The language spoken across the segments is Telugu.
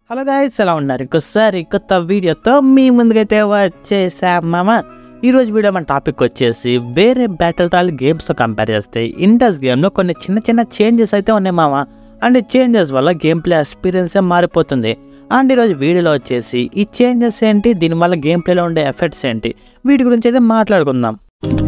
హలో గాయస్ ఎలా ఉన్నారు ఇంకోసారి కొత్త వీడియోతో మీ ముందుకైతే వచ్చేసాం మామ ఈరోజు వీడియో మన టాపిక్ వచ్చేసి వేరే బ్యాటిల్ రాయల్ గేమ్స్తో కంపేర్ చేస్తే ఇండస్ గేమ్లో కొన్ని చిన్న చిన్న చేంజెస్ అయితే ఉన్నాయి మామ అండ్ ఈ చేంజెస్ వల్ల గేమ్ ప్లే ఎక్స్పీరియన్సే మారిపోతుంది అండ్ ఈరోజు వీడియోలో వచ్చేసి ఈ చేంజెస్ ఏంటి దీనివల్ల గేమ్ ప్లేలో ఉండే ఎఫెక్ట్స్ ఏంటి వీటి గురించి అయితే మాట్లాడుకుందాం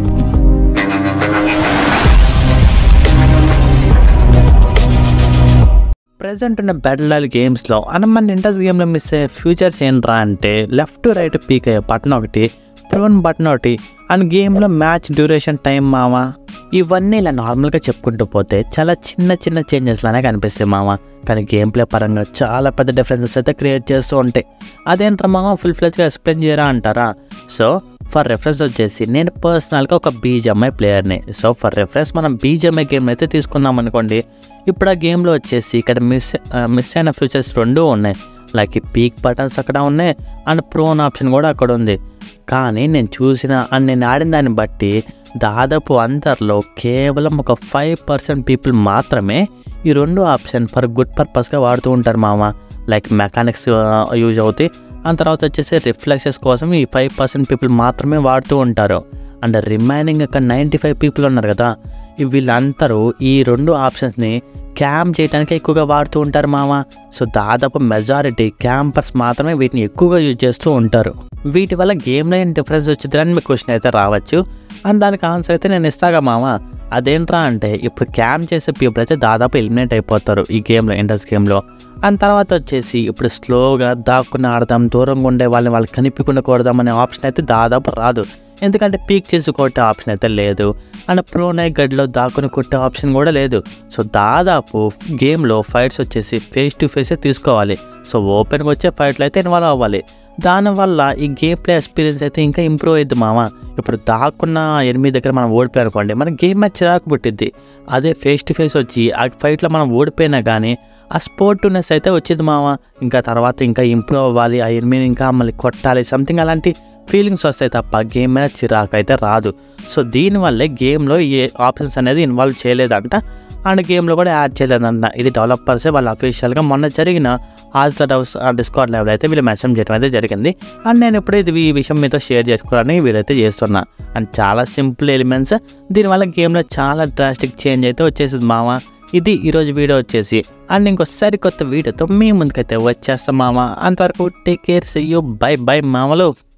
ప్రజెంట్ ఉన్న బ్యాటిల్ రాయల్ గేమ్స్లో అని మన ఇంటర్స్ గేమ్లో మిస్ అయ్యే ఫ్యూచర్స్ ఏంట్రా అంటే లెఫ్ట్ టు రైట్ పీక్ అయ్యే బటన్ ఒకటి ప్రోన్ బటన్ ఒకటి అండ్ గేమ్లో మ్యాచ్ డ్యూరేషన్ టైం మామ ఇవన్నీ ఇలా నార్మల్గా చెప్పుకుంటూ పోతే చాలా చిన్న చిన్న చేంజెస్ లానే కనిపిస్తాయి మామ కానీ గేమ్ ప్లే పరంగా చాలా పెద్ద డిఫరెన్సెస్ అయితే క్రియేట్ చేస్తూ ఉంటాయి అదేంట్రా మామ ఫుల్ ఫ్లెజ్గా ఎక్స్ప్లెయిన్ చేయరా అంటారా సో ఫర్ రెఫరెన్స్ వచ్చేసి నేను పర్సనల్గా ఒక బీజంఐ ప్లేయర్ని సో ఫర్ రెఫరెన్స్ మనం బీజంఐ గేమ్ అయితే తీసుకుందాం అనుకోండి ఇప్పుడు ఆ గేమ్లో వచ్చేసి ఇక్కడ మిస్ మిస్ అయిన ఫీచర్స్ రెండు ఉన్నాయి లైక్ ఈ పీక్ బటన్స్ అక్కడ ఉన్నాయి అండ్ ప్రోన్ ఆప్షన్ కూడా అక్కడ ఉంది కానీ నేను చూసిన అండ్ నేను ఆడిన దాన్ని బట్టి దాదాపు అందరిలో కేవలం ఒక ఫైవ్ పర్సెంట్ పీపుల్ మాత్రమే ఈ రెండు ఆప్షన్ ఫర్ గుడ్ పర్పస్గా వాడుతూ ఉంటారు మామ లైక్ మెకానిక్స్ యూజ్ అవుతాయి ఆ తర్వాత వచ్చేసి రిఫ్లెక్సెస్ కోసం ఈ ఫైవ్ పర్సెంట్ పీపుల్ మాత్రమే వాడుతూ ఉంటారు అండ్ రిమైనింగ్ ఒక నైంటీ ఫైవ్ పీపుల్ ఉన్నారు కదా ఈ వీళ్ళందరూ ఈ రెండు ఆప్షన్స్ని క్యాంప్ చేయడానికి ఎక్కువగా వాడుతూ ఉంటారు మామ సో దాదాపు మెజారిటీ క్యాంపర్స్ మాత్రమే వీటిని ఎక్కువగా యూజ్ చేస్తూ ఉంటారు వీటి వల్ల గేమ్లో ఏం డిఫరెన్స్ వచ్చిందని మీకు క్వశ్చన్ అయితే రావచ్చు అండ్ దానికి ఆన్సర్ అయితే నేను ఇస్తాగా మామ అదేంట్రా అంటే ఇప్పుడు క్యాంప్ చేసే పీపుల్ అయితే దాదాపు ఎలిమినేట్ అయిపోతారు ఈ గేమ్లో ఇండస్ గేమ్లో అండ్ తర్వాత వచ్చేసి ఇప్పుడు స్లోగా దాక్కుని ఆడదాం దూరంగా ఉండే వాళ్ళని వాళ్ళు కనిపించకుండా కొడదాం అనే ఆప్షన్ అయితే దాదాపు రాదు ఎందుకంటే పీక్ చేసి కొట్టే ఆప్షన్ అయితే లేదు అండ్ ప్రోనై గడిలో దాక్కుని కొట్టే ఆప్షన్ కూడా లేదు సో దాదాపు గేమ్లో ఫైట్స్ వచ్చేసి ఫేస్ టు ఫేసే తీసుకోవాలి సో ఓపెన్గా వచ్చే ఫైట్లు అయితే ఇన్వాల్వ్ అవ్వాలి దానివల్ల ఈ గేమ్ ప్లే ఎక్స్పీరియన్స్ అయితే ఇంకా ఇంప్రూవ్ అయ్యిద్ది మామ ఇప్పుడు దాక్కున్న ఎనిమిది దగ్గర మనం ఓడిపోయి అనుకోండి మన గేమ్ మ్యాచ్ చిరాకు పుట్టిద్ది అదే ఫేస్ టు ఫేస్ వచ్చి ఆ ఫైట్లో మనం ఓడిపోయినా కానీ ఆ స్పోర్టివ్నెస్ అయితే వచ్చింది మామ ఇంకా తర్వాత ఇంకా ఇంప్రూవ్ అవ్వాలి ఆ ఎనిమిది ఇంకా మళ్ళీ కొట్టాలి సంథింగ్ అలాంటి ఫీలింగ్స్ వస్తాయి తప్ప గేమ్ మీద చిరాకు అయితే రాదు సో దీనివల్లే గేమ్లో ఏ ఆప్షన్స్ అనేది ఇన్వాల్వ్ చేయలేదంట అండ్ గేమ్లో కూడా యాడ్ చేయలేదంట ఇది డెవలపర్సే వాళ్ళ అఫీషియల్గా మొన్న జరిగిన ఆజ్ ద డౌస్ డిస్కౌంట్ లెవెల్ అయితే వీళ్ళు మెన్షన్ చేయడం అయితే జరిగింది అండ్ నేను ఎప్పుడైతే ఇది ఈ విషయం మీతో షేర్ చేసుకోవాలని వీడైతే చేస్తున్నా అండ్ చాలా సింపుల్ ఎలిమెంట్స్ దీనివల్ల గేమ్లో చాలా డ్రాస్టిక్ చేంజ్ అయితే వచ్చేసింది మామ ఇది ఈరోజు వీడియో వచ్చేసి అండ్ ఇంకో సరికొత్త వీడియోతో మీ ముందుకైతే వచ్చేస్తాం మామ అంతవరకు take care see you bye bye మామలు